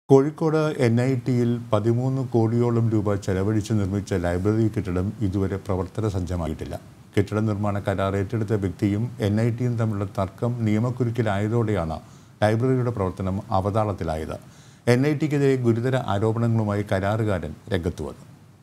Kozhikode N I ടിയിൽ പതിമൂന്ന് കോടിയോളം രൂപ ചെലവഴിച്ച് നിർമ്മിച്ച ലൈബ്രറി കെട്ടിടം ഇതുവരെ പ്രവർത്തന സജ്ജമായിട്ടില്ല കെട്ടിട നിർമ്മാണ കരാർ ഏറ്റെടുത്ത വ്യക്തിയും എൻ ഐ ടിയും തമ്മിലുള്ള തർക്കം നിയമക്കുരുക്കിലായതോടെയാണ് ലൈബ്രറിയുടെ പ്രവർത്തനം അവതാളത്തിലായത് എൻ ഐ ടിക്കെതിരെ ഗുരുതര ആരോപണങ്ങളുമായി കരാറുകാരൻ രംഗത്ത് വന്നു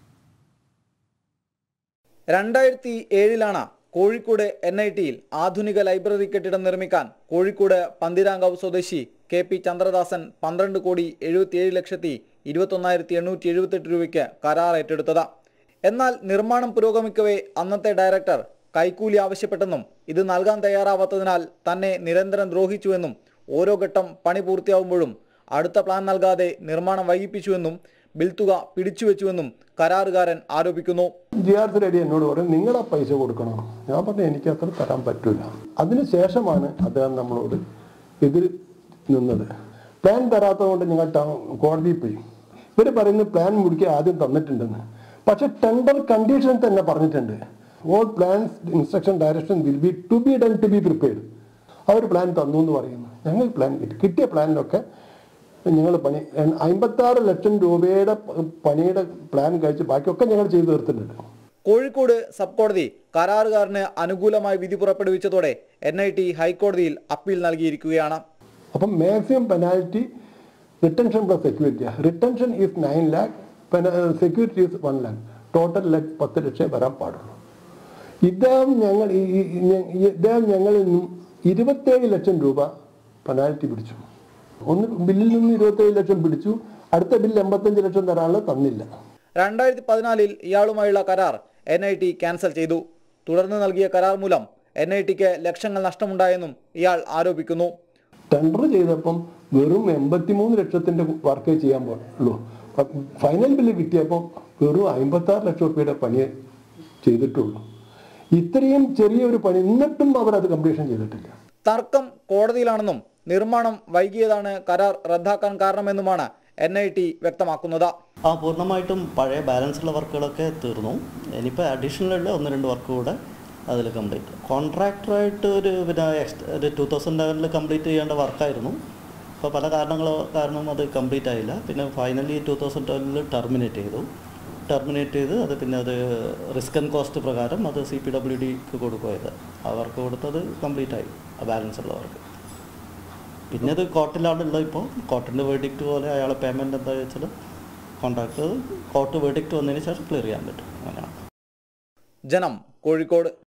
രണ്ടായിരത്തി ഏഴിലാണ് കോഴിക്കോട് എൻ ഐ ടിയിൽ ആധുനിക ലൈബ്രറി കെട്ടിടം നിർമ്മിക്കാൻ കോഴിക്കോട് പന്തിരാങ്കാവ് സ്വദേശി കെ പി ചന്ദ്രദാസൻ പന്ത്രണ്ട് കോടി എഴുപത്തിയേഴ് ലക്ഷത്തി ഇരുപത്തൊന്നായിരത്തി എണ്ണൂറ്റി എഴുപത്തെട്ട് രൂപയ്ക്ക് കരാർ ഏറ്റെടുത്തത് എന്നാൽ നിർമ്മാണം പുരോഗമിക്കവേ അന്നത്തെ ഡയറക്ടർ കൈക്കൂലി ആവശ്യപ്പെട്ടെന്നും ഇത് നൽകാൻ തയ്യാറാവാത്തതിനാൽ തന്നെ നിരന്തരം ദ്രോഹിച്ചുവെന്നും ഓരോ ഘട്ടം പണി പൂർത്തിയാവുമ്പോഴും അടുത്ത പ്ലാൻ നൽകാതെ നിർമ്മാണം വൈകിപ്പിച്ചുവെന്നും ബിൽ തുക പിടിച്ചുവെച്ചുവെന്നും കരാറുകാരൻ ആരോപിക്കുന്നു ജി ആർ സി റെഡി എന്നോട് പറയും നിങ്ങൾ ആ പൈസ കൊടുക്കണം ഞാൻ പറഞ്ഞു എനിക്ക് അത്ര തരാൻ പറ്റൂല അതിനുശേഷമാണ് അദ്ദേഹം നമ്മളോട് എതിർ നിന്നത് പ്ലാൻ തരാത്തത് കൊണ്ട് ഞങ്ങൾ ടൗൺ- കോടതിയിൽ പോയി ഇവർ പറയുന്നത് പ്ലാൻ മുടിക്കുക ആദ്യം തന്നിട്ടുണ്ടെന്ന് പക്ഷെ ടെൻഡർ കണ്ടീഷൻ തന്നെ പറഞ്ഞിട്ടുണ്ട് all plans instruction direction will be to be done to be prepared അവർ പ്ലാൻ തന്നു എന്ന് പറയുന്നു ഞങ്ങൾ പ്ലാൻ കിട്ടി കിട്ടിയ പ്ലാനിലൊക്കെ ഞങ്ങൾ പണി അമ്പത്തി ആറ് ലക്ഷം രൂപയുടെ പ- പണിയുടെ പ്ലാൻ കഴിച്ച് ബാക്കിയൊക്കെ ഞങ്ങൾ ചെയ്തു തീർത്തിട്ടുണ്ട് കോഴിക്കോട് സബ് കോടതി കരാറുകാരന് അനുകൂലമായി വിധി പുറപ്പെടുവിച്ചതോടെ എൻ ഐ ടി ഹൈക്കോടതിയിൽ അപ്പീൽ നൽകിയിരിക്കുകയാണ് അപ്പം maximum penalty retention plus security retention is nine lakh security is one lakh total lakh പത്ത് ലക്ഷം വരാൻ പാടുള്ളൂ ഇദ്ദേഹം ഞങ്ങൾ ഈ- ഈ- ഈ- ഞ- ഈ- ഇദ്ദേഹം ഞങ്ങളിൽ നിന്നും ഇരുപത്തേഴ് ലക്ഷം രൂപ പെനാൽറ്റി പിടിച്ചു ഒന്ന് ബില്ലിൽ നിന്ന് ഇരുപത്തേഴ് ലക്ഷം പിടിച്ചു അടുത്ത ബില്ല് എൺപത്തഞ്ച് ലക്ഷം തരാനുള്ള തന്നില്ല രണ്ടായിരത്തി പതിനാലിൽ ഇയാളുമായുള്ള കരാർ എൻ ഐ ടി ക്യാൻസൽ ചെയ്തു തുടർന്ന് നൽകിയ കരാർ മൂലം എൻ ഐ ടിക്ക് ലക്ഷങ്ങൾ നഷ്ടമുണ്ടായെന്നും ഇയാൾ ആരോപിക്കുന്നു ടെൻഡർ ചെയ്തപ്പം വെറും എൺപത്തിമൂന്ന് ലക്ഷത്തിന്റെ വർക്കേ ചെയ്യാൻ പാടുള്ളൂ ഫൈനൽ ബില്ല് കിട്ടിയപ്പം വെറും അമ്പത്തി ആറ് ലക്ഷം റുപ്യയുടെ പണിയെ ചെയ്തിട്ടുള്ളൂ ഇത്രയും ചെറിയൊരു പണി എന്നിട്ടും അവർ അത് കംപ്ലീഷൻ ചെയ്തിട്ടില്ല തർക്കം കോടതിയിലാണെന്നും നിർമ്മാണം വൈകിയതാണ് കരാർ റദ്ദാക്കാൻ കാരണമെന്നുമാണ് എൻ ഐ ടി വ്യക്തമാക്കുന്നത് ആ പൂർണ്ണമായിട്ടും പഴയ ബാലൻസ് ഉള്ള വർക്കുകളൊക്കെ തീർന്നു ഇനിയിപ്പോൾ അഡീഷണൽ ഉള്ള ഒന്ന് രണ്ട് വർക്ക് കൂടെ അതിൽ കംപ്ലീറ്റ് കോൺട്രാക്ടറായിട്ട് ഒരു പിന്നെ എക്സ്- ഒരു ടു തൗസൻഡ് ലെവലിൽ കംപ്ലീറ്റ് ചെയ്യേണ്ട വർക്കായിരുന്നു അപ്പോൾ പല കാരണങ്ങളോ കാരണം അത് കംപ്ലീറ്റ് ആയില്ല പിന്നെ ഫൈനലി ടു തൗസൻഡ് ട്വൽവിൽ ടെർമിനേറ്റ് ചെയ്തു ടെർമിനേറ്റ് ചെയ്ത് അത് പിന്നെ അത് റിസ്ക് ആൻഡ് കോസ്റ്റ് പ്രകാരം അത് സി പി ഡബ്ല്യു ഡിക്ക് കൊടുക്കുകയത് ആ വർക്ക് കൊടുത്തത് കംപ്ലീറ്റ് ആയി ആ ബാലൻസ് ഉള്ള വർക്ക് പിന്നെ അത് കോർട്ടിലാണുള്ളത് ഇപ്പോൾ കോർട്ടിൻ്റെ വേർഡിക്റ്റ് പോലെ അയാളെ പേയ്മെൻറ്റ് എന്താ വെച്ചാൽ കോൺട്രാക്ട് കോർട്ട് വേർഡിക്റ്റ് വന്നതിന് ശേഷം ക്ലിയർ ചെയ്യാൻ പറ്റും അങ്ങനെയാണ് ജനം കോഴിക്കോട്